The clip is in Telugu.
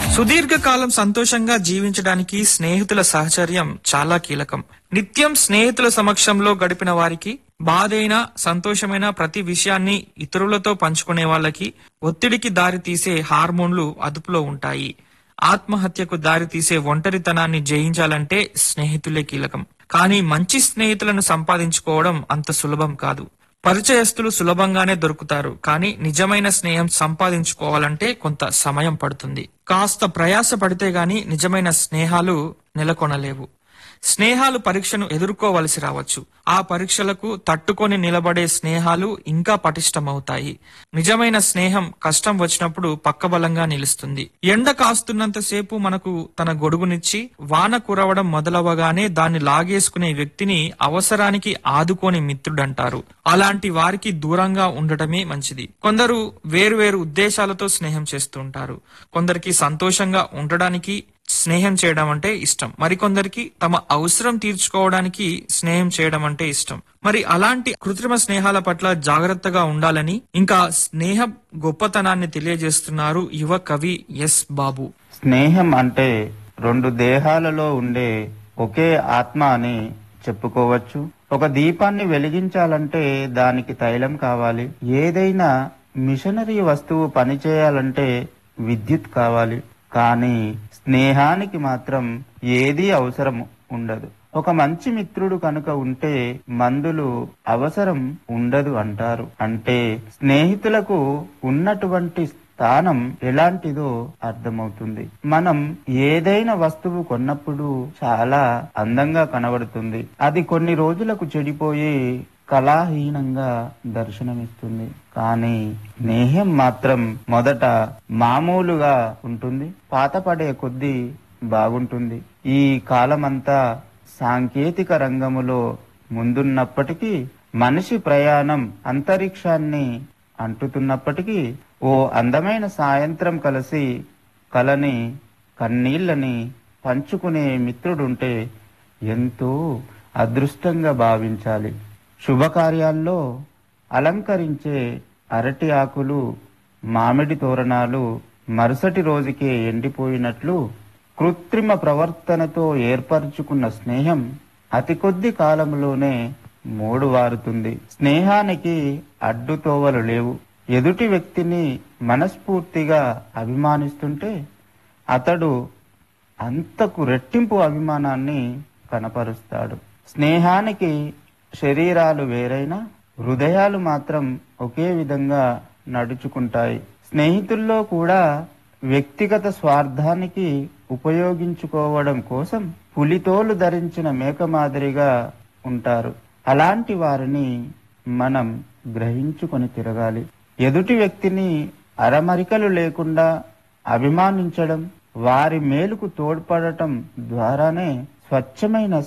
సుదీర్ఘకాలం సంతోషంగా జీవించడానికి స్నేహితుల సహచర్యం చాలా కీలకం నిత్యం స్నేహితుల సమక్షంలో గడిపిన వారికి బాధైన సంతోషమైన ప్రతి విషయాన్ని ఇతరులతో పంచుకునే వాళ్ళకి ఒత్తిడికి దారి తీసే హార్మోన్లు అదుపులో ఉంటాయి ఆత్మహత్యకు దారి తీసే ఒంటరితనాన్ని జయించాలంటే స్నేహితులే కీలకం కానీ మంచి స్నేహితులను సంపాదించుకోవడం అంత సులభం కాదు పరిచయస్తులు సులభంగానే దొరుకుతారు కానీ నిజమైన స్నేహం సంపాదించుకోవాలంటే కొంత సమయం పడుతుంది కాస్త ప్రయాస పడితే గాని నిజమైన స్నేహాలు నెలకొనలేవు స్నేహాలు పరీక్షను ఎదుర్కోవలసి రావచ్చు ఆ పరీక్షలకు తట్టుకొని నిలబడే స్నేహాలు ఇంకా పటిష్టమవుతాయి నిజమైన స్నేహం కష్టం వచ్చినప్పుడు పక్కబలంగా నిలుస్తుంది ఎండ కాస్తున్నంతసేపు మనకు తన గొడుగునిచ్చి వాన కురవడం మొదలవగానే దాన్ని లాగేసుకునే వ్యక్తిని అవసరానికి ఆదుకోని మిత్రుడంటారు అలాంటి వారికి దూరంగా ఉండటమే మంచిది కొందరు వేరువేరు ఉద్దేశాలతో స్నేహం చేస్తుంటారు కొందరికి సంతోషంగా ఉండడానికి స్నేహం చేయడం అంటే ఇష్టం మరికొందరికి తమ అవసరం తీర్చుకోవడానికి స్నేహం చేయడం అంటే ఇష్టం మరి అలాంటి కృత్రిమ స్నేహాల పట్ల జాగ్రత్తగా ఉండాలని ఇంకా స్నేహ గొప్పతనాన్ని తెలియజేస్తున్నారు యువ కవి ఎస్ బాబు స్నేహం అంటే రెండు దేహాలలో ఉండే ఒకే ఆత్మ అని చెప్పుకోవచ్చు ఒక దీపాన్ని వెలిగించాలంటే దానికి తైలం కావాలి ఏదైనా మిషనరీ వస్తువు పనిచేయాలంటే విద్యుత్ కావాలి కానీ స్నేహానికి మాత్రం ఏదీ అవసరం ఉండదు ఒక మంచి మిత్రుడు కనుక ఉంటే మందులు అవసరం ఉండదు అంటారు అంటే స్నేహితులకు ఉన్నటువంటి స్థానం ఎలాంటిదో అర్థమవుతుంది మనం ఏదైనా వస్తువు కొన్నప్పుడు చాలా అందంగా కనబడుతుంది అది కొన్ని రోజులకు చెడిపోయి కళాహీనంగా దర్శనమిస్తుంది కానీ స్నేహం మాత్రం మొదట మామూలుగా ఉంటుంది పాతపడే కొద్దీ బాగుంటుంది ఈ కాలమంతా సాంకేతిక రంగములో ముందున్నప్పటికీ మనిషి ప్రయాణం అంతరిక్షాన్ని అంటుతున్నప్పటికీ ఓ అందమైన సాయంత్రం కలిసి కలని కన్నీళ్ళని పంచుకునే మిత్రుడుంటే ఎంతో అదృష్టంగా భావించాలి శుభకార్యాల్లో అలంకరించే అరటి ఆకులు మామిడి తోరణాలు మరుసటి రోజుకే ఎండిపోయినట్లు కృత్రిమ ప్రవర్తనతో ఏర్పరచుకున్న స్నేహం అతి కొద్ది కాలంలోనే మూడు వారుతుంది స్నేహానికి అడ్డుతోవలు లేవు ఎదుటి వ్యక్తిని మనస్ఫూర్తిగా అభిమానిస్తుంటే అతడు అంతకు రెట్టింపు అభిమానాన్ని కనపరుస్తాడు స్నేహానికి శరీరాలు వేరైనా హృదయాలు మాత్రం ఒకే విధంగా నడుచుకుంటాయి స్నేహితుల్లో కూడా వ్యక్తిగత స్వార్థానికి ఉపయోగించుకోవడం కోసం పులితోలు ధరించిన మేక మాదిరిగా ఉంటారు అలాంటి వారిని మనం గ్రహించుకొని తిరగాలి ఎదుటి వ్యక్తిని అరమరికలు లేకుండా అభిమానించడం వారి మేలుకు తోడ్పడటం ద్వారానే స్వచ్ఛమైన